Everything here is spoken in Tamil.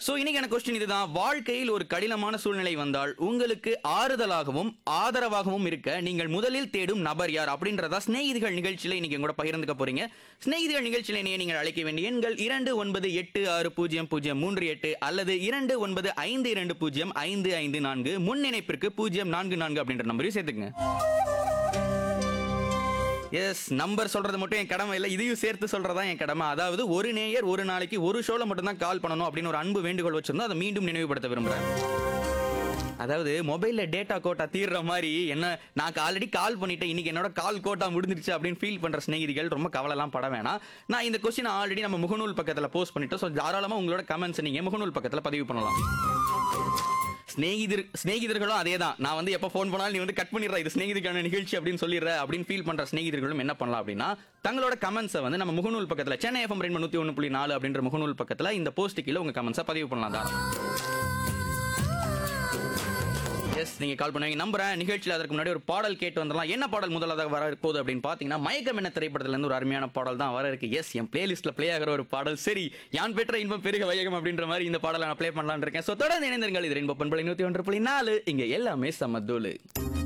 சோ இன்னைக்கான கொஸ்டின் இதுதான் வாழ்க்கையில் ஒரு கடினமான சூழ்நிலை வந்தால் உங்களுக்கு ஆறுதலாகவும் ஆதரவாகவும் இருக்க நீங்கள் முதலில் தேடும் நபர் யார் அப்படின்றதா ஸ்நேகிதிகள் நிகழ்ச்சியில இன்னைக்கு கூட பகிர்ந்துக்க போறீங்க ஸ்நேகிதிகள் நிகழ்ச்சியில என்னைய நீங்கள் அழைக்க வேண்டிய எண்கள் இரண்டு ஒன்பது எட்டு ஆறு பூஜ்ஜியம் பூஜ்ஜியம் மூன்று எட்டு அல்லது இரண்டு ஒன்பது ஐந்து இரண்டு பூஜ்ஜியம் ஐந்து ஐந்து நான்கு முன் இணைப்பிற்கு பூஜ்ஜியம் நான்கு நான்கு அப்படின்ற நம்பரையும் சேர்த்துங்க எஸ் நம்பர் சொல்றது மட்டும் என் கடமை இல்லை இதையும் சேர்த்து சொல்றதா என் கடமை அதாவது ஒரு நேயர் ஒரு நாளைக்கு ஒரு ஷோல மட்டும் தான் கால் பண்ணணும் அப்படின்னு ஒரு அன்பு வேண்டுகோள் வச்சிருந்தோம் அதை மீண்டும் நினைவுபடுத்த விரும்புறேன் அதாவது மொபைல்ல டேட்டா கோட்டா தீர்ற மாதிரி என்ன நான் ஆல்ரெடி கால் பண்ணிட்டேன் இன்னைக்கு என்னோட கால் கோட்டா முடிஞ்சிருச்சு அப்படின்னு ஃபீல் பண்ற சிநேகிதிகள் ரொம்ப கவலைலாம் பட வேணாம் நான் இந்த கொஸ்டின் ஆல்ரெடி நம்ம முகநூல் பக்கத்துல போஸ்ட் பண்ணிட்டோம் ஸோ தாராளமா உங்களோட கமெண்ட்ஸ் நீங்க முகநூல் பக்கத்துல பதிவு பண்ணலாம் ஸ்நேகிதர் ஸ்நேகிதர்களும் அதே தான் நான் வந்து எப்போ ஃபோன் பண்ணாலும் நீ வந்து கட் பண்ணிடுற இது ஸ்நேகிதிக்கான நிகழ்ச்சி அப்படின்னு சொல்லிடுற அப்படின்னு ஃபீல் பண்ற ஸ்நேகிதர்களும் என்ன பண்ணலாம் அப்படின்னா தங்களோட கமெண்ட்ஸை வந்து நம்ம முகநூல் பக்கத்தில் சென்னை எஃப்எம் ரெண்டு நூற்றி ஒன்று புள்ளி நாலு அப்படின்ற முகநூல் பக்கத்தில் இந்த போஸ்ட் கீழே உங்க கமெண்ட்ஸை பதிவு பண்ணலாம் தான் எஸ் நீங்க கால் பண்ணுவீங்க நம்புறேன் நிகழ்ச்சியில் அதற்கு முன்னாடி ஒரு பாடல் கேட்டு வந்துடலாம் என்ன பாடல் முதலாக வர போகுது அப்படின்னு பார்த்தீங்கன்னா மயக்கம் என்ன திரைப்படத்துல இருந்து ஒரு அருமையான பாடல் தான் வர இருக்கு எஸ் என் பிளேலிஸ்ட்ல ப்ளே ஆகிற ஒரு பாடல் சரி யான் பெற்ற இன்பம் பெருக வையகம் அப்படின்ற மாதிரி இந்த பாடலை நான் ப்ளே பண்ணலாம்னு இருக்கேன் ஸோ தொடர்ந்து இணைந்திருங்கள் இது ரெண்டு பண்பலை நூற்றி ஒன்று புள்ளி நாலு இங்க எல்லாமே சமத்தூளு